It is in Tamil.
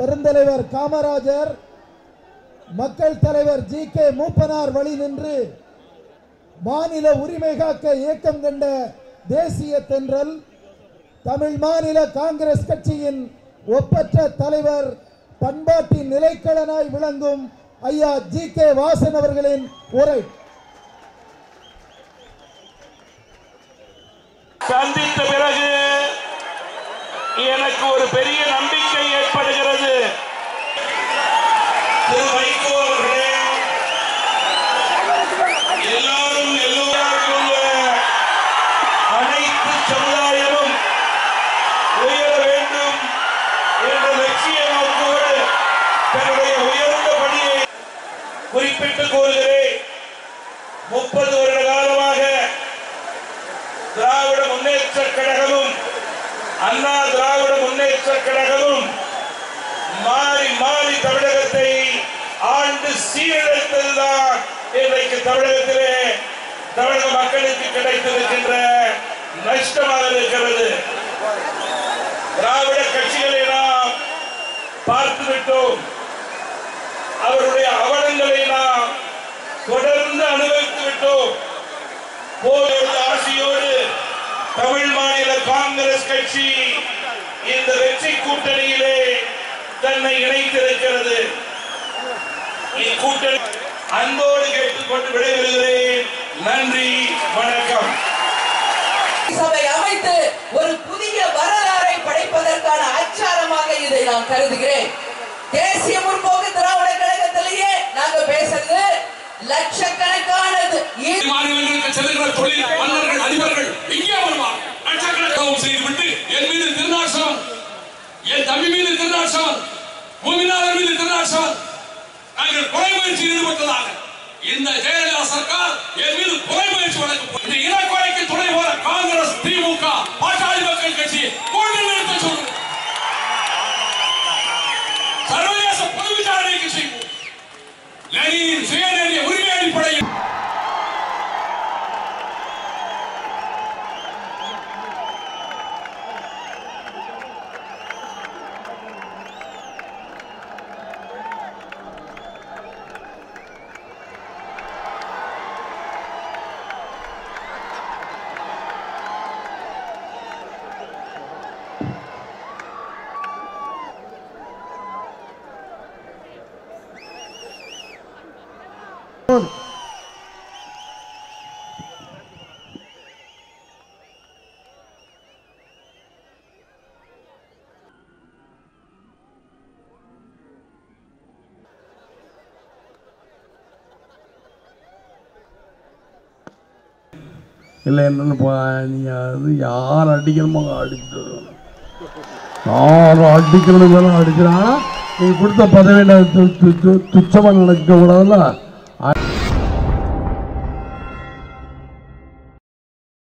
பெருந்தலைவர் காமராஜர் மக்கள் தலைவர் ஜி கே மூப்பனார் வழி நின்று மாநில உரிமை காக்க இயக்கம் கண்ட தேசிய தென்றல் தமிழ் மாநில காங்கிரஸ் கட்சியின் ஒப்பற்ற தலைவர் பண்பாட்டின் நிலைக்களனாய் விளங்கும் ஐயா ஜி கே வாசன் அவர்களின் உரை சந்தித்த பிறகு எனக்கு ஒரு பெரிய நம்பிக்கை ஏற்படுகிறது திரு வைகோ அவர்களே எல்லாரும் எல்லோரும் அனைத்து சமுதாயமும் உயர வேண்டும் என்ற லட்சிய நோக்கோடு தன்னுடைய உயர்ந்த பணியை குறிப்பிட்டு கூறுகிறேன் முப்பது வருட காலமாக திராவிட முன்னேற்ற கழகமும் அண்ணா திராவிட முன்னேற்ற கழகமும் மாறி மாறி தமிழகத்தை ஆண்டு சீரழித்ததுதான் இன்றைக்கு தமிழகத்திலே தமிழக மக்களுக்கு கிடைத்திருக்கின்ற நஷ்டமாக இருக்கிறது திராவிட கட்சிகளை நாம் பார்த்து விட்டோம் அவருடைய அவலங்களை நாம் தொடர்ந்து அனுபவித்து விட்டோம் போயோடு ஆசையோடு தமிழ் மாநில காங்கிரஸ் கட்சி இந்த வெற்றி கூட்டணியிலே தன்னை இணைத்திருக்கிறது இக்கூட்டணி அன்போடு கேட்டுக்கொண்டு விடைபெறுகிறேன் நன்றி வணக்கம் சபை அமைத்து ஒரு புதிய வரலாறை படைப்பதற்கான அச்சாரமாக இதை நான் கருதுகிறேன் தேசிய முற்போக்கு திராவிட கழகத்திலேயே நாங்க பேசுறது லட்சக்கணக்கானது ஈ- மாநிலங்களுக்கு செல்லுகிற தொழில் மன்னர்கள் அதிபர்கள் இங்கே வருவார் லட்சக்கணக்காகவும் செய்துவிட்டு என் மீது திருநாசம் என் தம்பி மீது திருநாசம் மூமினாளர் மீது திருநாசம் நாங்கள் கொலை முயற்சியில் ஈடுபட்டதாக இந்த ஜெயலலிதா சர்க்கார் என் மீது கொலை முயற்சி வழக்கு இந்த இனக்கொலைக்கு துணை போற காங்கிரஸ் திமுக பாட்டாளி மக்கள் கட்சி கூண்டு நிறுத்த சொல்லுங்க சர்வதேச பொது விசாரணைக்கு செய்வோம் லெனினின் சுயநேரிய உரிமை அடிப்படையில் இல்லை என்னன்னு போ நீங்கள் அது யார் அடிக்கணுமோ அடிச்சுட்டு வருவாங்க யார் அடிக்கணும் அடிக்கிறாங்கன்னா நீங்கள் கொடுத்த பதவியில் துச்சமாக நினைக்க கூடாதுல்ல